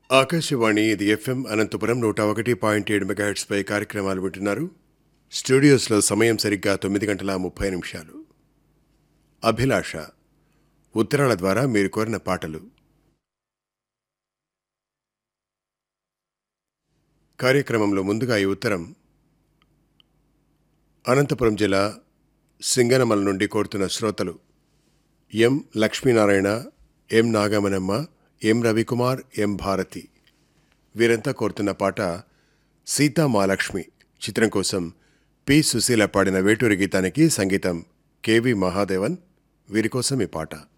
ఆకాశవాణి ఇది ఎఫ్ఎం అనంతపురం నూట ఒకటి పాయింట్ ఏడు మెగాహెట్స్పై కార్యక్రమాలు వింటున్నారు స్టూడియోస్లో సమయం సరిగ్గా తొమ్మిది గంటల ముప్పై నిమిషాలు అభిలాష ఉత్తరాల ద్వారా మీరు కోరిన పాటలు కార్యక్రమంలో ముందుగా ఈ ఉత్తరం అనంతపురం జిల్లా సింగనమల నుండి కోరుతున్న శ్రోతలు ఎం లక్ష్మీనారాయణ ఎం నాగమనమ్మ ఎం రవికుమార్ ఎం భారతి వీరంతా కోరుతున్న పాట సీతామాలక్ష్మి చిత్రం కోసం పి సుశీల పాడిన వేటూరి గీతానికి సంగీతం కెవి మహాదేవన్ వీరి కోసం ఈ పాట